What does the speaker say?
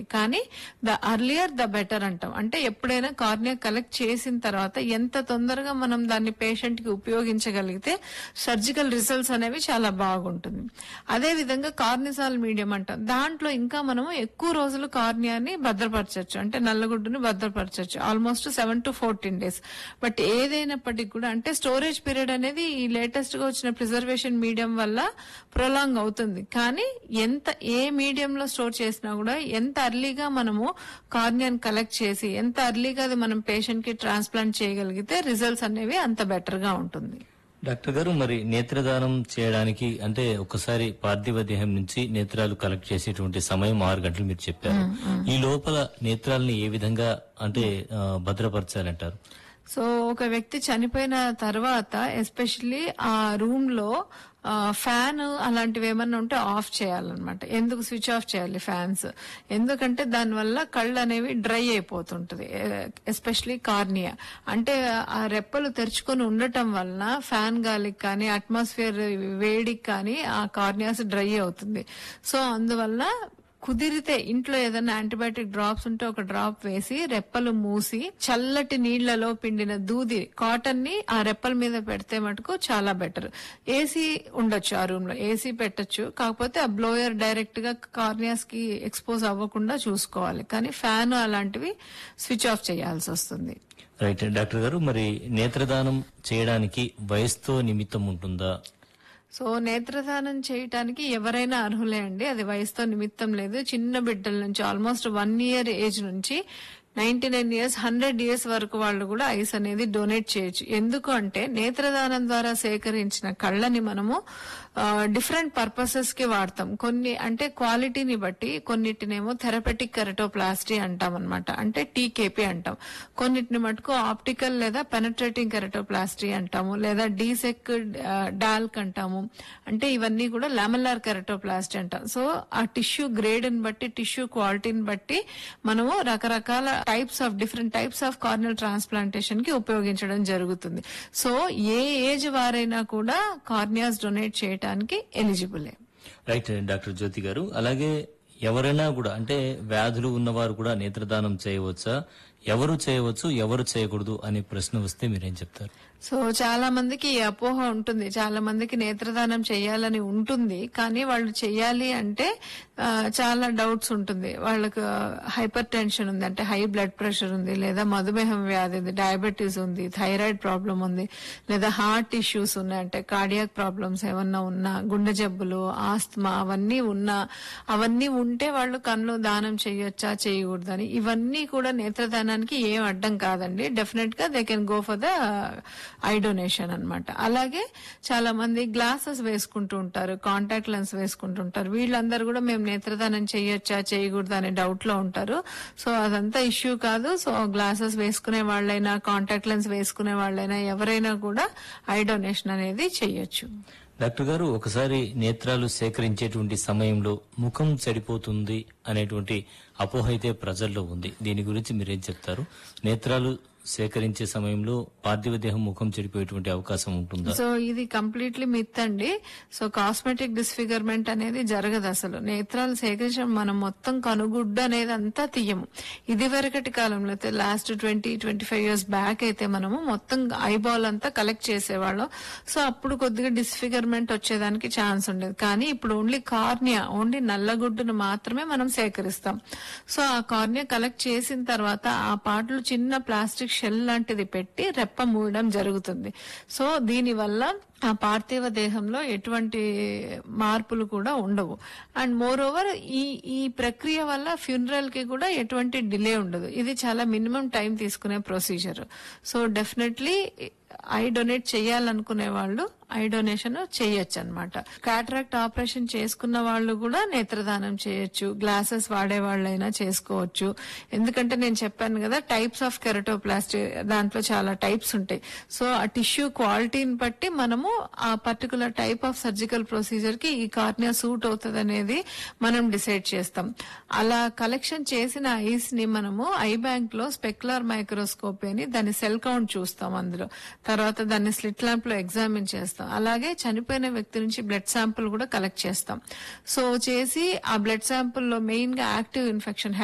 కానీ the earlier the better అంటాం అంటే ఎప్పుడైనా కార్నియా కలెక్ట్ చేసిన తర్వాత ఎంత తొందరగా మనం దాన్ని పేషెంట్ కి ఉపయోగించగలిగితే సర్జికల్ రిజల్ట్స్ అనేవి చాలా బాగుంటుంది అదే విధంగా కార్నిసాల్ మీడియం అంటాం దాంట్లో ఇంకా మనము ఎక్కువ రోజులు కార్నియాని భద్రపరచచ్చు అంటే నల్లగుడ్డుని భద్రపరచచ్చు almost seven to fourteen days but ఏదైనప్పటికీ కూడా అంటే స్టోరేజ్ పీరియడ్ అనేది ఈ లేటెస్ట్ గా వచ్చిన ప్రిజర్వేషన్ మీడియం వల్ల ప్రొలాంగ్ అవుతుంది కానీ ఎంత ఏ మీడియం లో స్టోర్ చేసినా కూడా ఎంత అర్లీగా మనము కార్నియాన్ కలెక్ట్ చేసి ఎంత అర్లీగా అది మనం పేషెంట్ కి ట్రాన్స్ప్లాంట్ చేయగలిగితే రిజల్ట్స్ అనేవి అంత బెటర్ గా ఉంటుంది డాక్టర్ గారు మరి నేత్రదానం చేయడానికి అంటే ఒకసారి పార్థివ దేహం నుంచి నేత్రాలు కలెక్ట్ చేసేటువంటి సమయం ఆరు గంటలు మీరు చెప్పారు ఈ లోపల నేత్రాలని ఏ విధంగా అంటే ఆ, భద్రపరచాలంటారు సో ఒక వ్యక్తి చనిపోయిన తర్వాత ఎస్పెషల్లీ ఆ రూమ్ లో ఫ్యాన్ అలాంటివి ఏమన్నా ఉంటే ఆఫ్ చేయాలన్నమాట ఎందుకు స్విచ్ ఆఫ్ చేయాలి ఫ్యాన్స్ ఎందుకంటే దానివల్ల కళ్ళు అనేవి డ్రై అయిపోతుంటది ఎస్పెషలీ కార్నియా అంటే ఆ రెప్పలు తెరుచుకొని ఉండటం వలన ఫ్యాన్ గాలికి కానీ అట్మాస్ఫియర్ వేడికి కానీ ఆ కార్నియాస్ డ్రై అవుతుంది సో అందువల్ల కుదిరితే ఇంట్లో ఏదైనా యాంటీబయాటిక్ డ్రాప్స్ ఉంటే ఒక డ్రాప్ వేసి రెప్పలు మూసి చల్లటి నీళ్లలో పిండిన దూది కాటన్ ని ఆ రెప్పల మీద పెడితే మటుకు చాలా బెటర్ ఏసీ ఉండొచ్చు ఆ రూమ్ లో ఏసీ పెట్టొచ్చు కాకపోతే ఆ బ్లోయర్ డైరెక్ట్ గా కార్నియాస్ కి ఎక్స్పోజ్ అవ్వకుండా చూసుకోవాలి కానీ ఫ్యాన్ అలాంటివి స్విచ్ ఆఫ్ చేయాల్సి వస్తుంది రైట్ డాక్టర్ గారు మరి నేత్రదానం చేయడానికి వయసుతో నిమిత్తం ఉంటుందా సో నేత్రదానం చేయటానికి ఎవరైనా అర్హులే అండి అది వయసుతో నిమిత్తం లేదు చిన్న బిడ్డల నుంచి ఆల్మోస్ట్ వన్ ఇయర్ ఏజ్ నుంచి ninety nine years hundred years వరకు వాళ్ళు కూడా ఐస్ అనేది డొనేట్ చేయొచ్చు ఎందుకు అంటే నేత్రదానం ద్వారా సేకరించిన కళ్ళని మనము డిఫరెంట్ పర్పసెస్ కి వాడతాం కొన్ని అంటే క్వాలిటీని బట్టి కొన్నిటినేమో థెరపెటిక్ కెరటోప్లాస్టీ అంటాం అనమాట అంటే టీకేపీ అంటాం కొన్నిటిని మటుకు ఆప్టికల్ లేదా పెనట్రేటింగ్ కెరటోప్లాస్టీ అంటాము లేదా డీసెక్ డాల్క్ అంటాము అంటే ఇవన్నీ కూడా లామెల్లార్ కెరటోప్లాస్టీ అంటాం సో ఆ టిష్యూ గ్రేడ్ ని బట్టి టిష్యూ క్వాలిటీని బట్టి మనము రకరకాల types of different types of corneal transplantation కి ఉపయోగించడం జరుగుతుంది సో ఏ ఏజ్ వారైనా కూడా కార్నియాస్ డొనేట్ చేయడానికి ఎలిజిబులే రైట్ డాక్టర్ జ్యోతి గారు అలాగే ఎవరైనా కూడా అంటే వ్యాధులు ఉన్నవారు కూడా నేత్రదానం చేయవచ్చా ఎవరు చేయవచ్చు ఎవరు చేయకూడదు అనే ప్రశ్న వస్తే మీరేం చెప్తారు సో చాలా మందికి ఈ అపోహ ఉంటుంది చాలా మందికి నేత్రదానం చేయాలని ఉంటుంది కానీ వాళ్ళు చెయ్యాలి అంటే ఆ, చాలా డౌట్స్ ఉంటుంది వాళ్ళకు హైపర్ టెన్షన్ ఉంది అంటే హై బ్లడ్ ప్రెషర్ ఉంది లేదా మధుమేహం వ్యాధి ఉంది డయాబెటీస్ ఉంది థైరాయిడ్ ప్రాబ్లం ఉంది లేదా హార్ట్ ఇష్యూస్ ఉన్నాయి అంటే కార్డియాక్ ప్రాబ్లమ్స్ ఏమన్నా ఉన్నా గుండె జబ్బులు ఆస్తమా అవన్నీ ఉన్నా అవన్నీ ఉంటే వాళ్ళు కళ్ళు దానం చేయొచ్చా చేయకూడదని ఇవన్నీ కూడా నేత్రదానానికి ఏం అడ్డం కాదండి డెఫినెట్ గా they can go for the eye donation అనమాట అలాగే చాలా మంది గ్లాసెస్ వేసుకుంటూ ఉంటారు కాంటాక్ట్ లెన్స్ వేసుకుంటుంటారు వీళ్ళందరూ కూడా మేము నేత్రదానం చేయొచ్చా చేయకూడదా అనే డౌట్ లో ఉంటారు సో అదంతా ఇష్యూ కాదు సో గ్లాసెస్ వేసుకునే వాళ్ళైనా కాంటాక్ట్ లెన్స్ వేసుకునే వాళ్ళైనా ఎవరైనా కూడా ఐ డొనేషన్ అనేది చేయొచ్చు డాక్టర్ గారు ఒకసారి నేత్రాలు సేకరించేటువంటి సమయంలో ముఖం చెడిపోతుంది అనేటువంటి అపోహ అయితే ప్రజల్లో ఉంది దీని గురించి మీరేం చెప్తారు నేత్రాలు సేకరించే సమయంలో పార్థివ దేహం ముఖం చెడిపోయేటువంటి అవకాశం ఉంటుందా సో ఇది కంప్లీట్లీ మిత్ అండి సో కాస్మెటిక్ డిస్ఫిగర్మెంట్ అనేది జరగదు అసలు నేత్రాలు సేకరించడం మనం మొత్తం కనుగుడ్డు అనేది అంతా తీయము ఇది వరకటి కాలంలో అయితే last twenty twenty five years back అయితే మనము మొత్తం ఐబాల్ అంతా కలెక్ట్ చేసేవాళ్ళం సో అప్పుడు కొద్దిగా డిస్ఫిగర్మెంట్ వచ్చేదానికి ఛాన్స్ ఉండేది కానీ ఇప్పుడు ఓన్లీ కార్నియా ఓన్లీ నల్లగుడ్డును మాత్రమే మనం సేకరిస్తాం సో ఆ కార్నియా కలెక్ట్ చేసిన తర్వాత ఆ పాటలు చిన్న ప్లాస్టిక్ షెల్ లాంటిది పెట్టి రెప్ప మూయడం జరుగుతుంది సో దీని వల్ల ఆ పార్థివ దేహంలో ఎటువంటి మార్పులు కూడా ఉండవు అండ్ మోర్ ఓవర్ ఈ ఈ ప్రక్రియ వల్ల ఫ్యూనరల్ కి కూడా ఎటువంటి డిలే ఉండదు ఇది చాలా మినిమం టైం తీసుకునే procedure so definitely eye donate చేయాలనుకునే వాళ్ళు ఐ డొనేషన్ చేయొచ్చు అనమాట కాట్రాక్ట్ ఆపరేషన్ చేసుకున్న వాళ్ళు కూడా నేత్రదానం చేయొచ్చు గ్లాసెస్ వాడే వాళ్ళైనా చేసుకోవచ్చు ఎందుకంటే నేను చెప్పాను కదా టైప్స్ ఆఫ్ కెరటోప్లాస్టీ దాంట్లో చాలా టైప్స్ ఉంటాయి సో ఆ టిష్యూ క్వాలిటీని బట్టి మనము ఆ particular type of surgical procedure కి ఈ కార్నియా సూట్ అవుతుంది అనేది మనం డిసైడ్ చేస్తాం అలా కలెక్షన్ చేసిన ఐస్ ని మనము ఐ బ్యాంక్ లో స్పెక్యులర్ మైక్రోస్కోపీ అని దాని సెల్ కౌంట్ చూస్తాం అందులో తర్వాత దాన్ని స్లిట్ ల్యాంప్ లో ఎగ్జామిన్ చేస్తాం అలాగే చనిపోయిన వ్యక్తి నుంచి బ్లడ్ శాంపుల్ కూడా కలెక్ట్ చేస్తాం సో చేసి ఆ బ్లడ్ శాంపుల్ లో మెయిన్ గా యాక్టివ్ ఇన్ఫెక్షన్